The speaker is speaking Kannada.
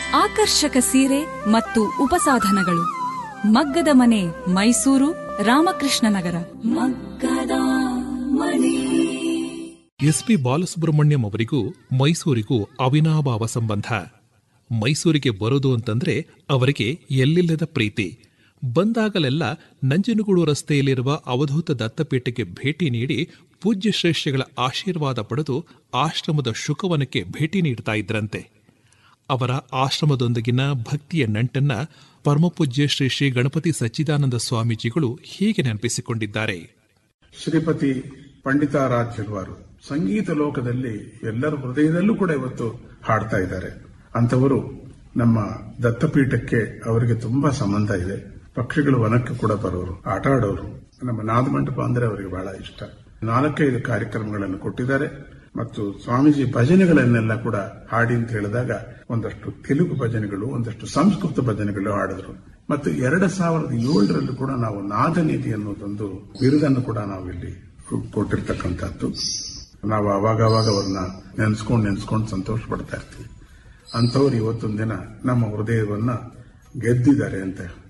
ಆಕರ್ಷಕ ಸೀರೆ ಮತ್ತು ಉಪಸಾಧನಗಳು ಮಗ್ಗದ ಮನೆ ಮೈಸೂರು ರಾಮಕೃಷ್ಣ ನಗರ ಮಗ್ಗದ ಮನೆ ಎಸ್ ಪಿ ಬಾಲಸುಬ್ರಹ್ಮಣ್ಯಂ ಅವರಿಗೂ ಮೈಸೂರಿಗೂ ಅವಿನಾಭಾವ ಸಂಬಂಧ ಮೈಸೂರಿಗೆ ಬರೋದು ಅಂತಂದ್ರೆ ಅವರಿಗೆ ಎಲ್ಲಿಲ್ಲದ ಪ್ರೀತಿ ಬಂದಾಗಲೆಲ್ಲ ನಂಜನಗೂಡು ರಸ್ತೆಯಲ್ಲಿರುವ ಅವಧೂತ ದತ್ತಪೀಠಕ್ಕೆ ಭೇಟಿ ನೀಡಿ ಪೂಜ್ಯ ಶ್ರೇಷ್ಠಗಳ ಆಶೀರ್ವಾದ ಪಡೆದು ಆಶ್ರಮದ ಶುಕವನಕ್ಕೆ ಭೇಟಿ ನೀಡ್ತಾ ಇದ್ರಂತೆ ಅವರ ಆಶ್ರಮದೊಂದಿಗಿನ ಭಕ್ತಿಯ ನಂಟನ್ನ ಪರಮಪೂಜ್ಯ ಶ್ರೀ ಶ್ರೀ ಗಣಪತಿ ಸಚ್ಚಿದಾನಂದ ಸ್ವಾಮೀಜಿಗಳು ಹೀಗೆ ನೆನಪಿಸಿಕೊಂಡಿದ್ದಾರೆ ಶ್ರೀಪತಿ ಪಂಡಿತಾರಾಧ್ಯರು ಸಂಗೀತ ಲೋಕದಲ್ಲಿ ಎಲ್ಲರ ಹೃದಯದಲ್ಲೂ ಕೂಡ ಇವತ್ತು ಹಾಡ್ತಾ ಇದ್ದಾರೆ ಅಂತವರು ನಮ್ಮ ದತ್ತಪೀಠಕ್ಕೆ ಅವರಿಗೆ ತುಂಬಾ ಸಂಬಂಧ ಇದೆ ಪಕ್ಷಿಗಳು ವನಕ್ಕೆ ಕೂಡ ಬರೋರು ಆಟ ಆಡೋರು ನಮ್ಮ ನಾದಮಂಟಪ ಅಂದ್ರೆ ಅವರಿಗೆ ಬಹಳ ಇಷ್ಟ ನಾಲ್ಕೈದು ಕಾರ್ಯಕ್ರಮಗಳನ್ನು ಕೊಟ್ಟಿದ್ದಾರೆ ಮತ್ತು ಸ್ವಾಮೀಜಿ ಭಜನೆಗಳನ್ನೆಲ್ಲ ಕೂಡ ಹಾಡಿ ಅಂತ ಹೇಳಿದಾಗ ಒಂದಷ್ಟು ತೆಲುಗು ಭಜನೆಗಳು ಒಂದಷ್ಟು ಸಂಸ್ಕೃತ ಭಜನೆಗಳು ಹಾಡಿದ್ರು ಮತ್ತು ಎರಡು ಸಾವಿರದ ಏಳರಲ್ಲೂ ಕೂಡ ನಾವು ನಾದನಿಧಿ ಅನ್ನೋದೊಂದು ಬಿರುದನ್ನು ಕೂಡ ನಾವು ಇಲ್ಲಿ ಕೊಟ್ಟಿರ್ತಕ್ಕಂಥದ್ದು ನಾವು ಅವಾಗ ಅವಾಗ ಅವ್ರನ್ನ ನೆನೆಸ್ಕೊಂಡು ನೆನೆಸ್ಕೊಂಡು ಸಂತೋಷ ಪಡ್ತಾ ಇರ್ತೀವಿ ಅಂಥವ್ರು ಇವತ್ತೊಂದಿನ ನಮ್ಮ ಹೃದಯವನ್ನ ಗೆದ್ದಿದ್ದಾರೆ ಅಂತ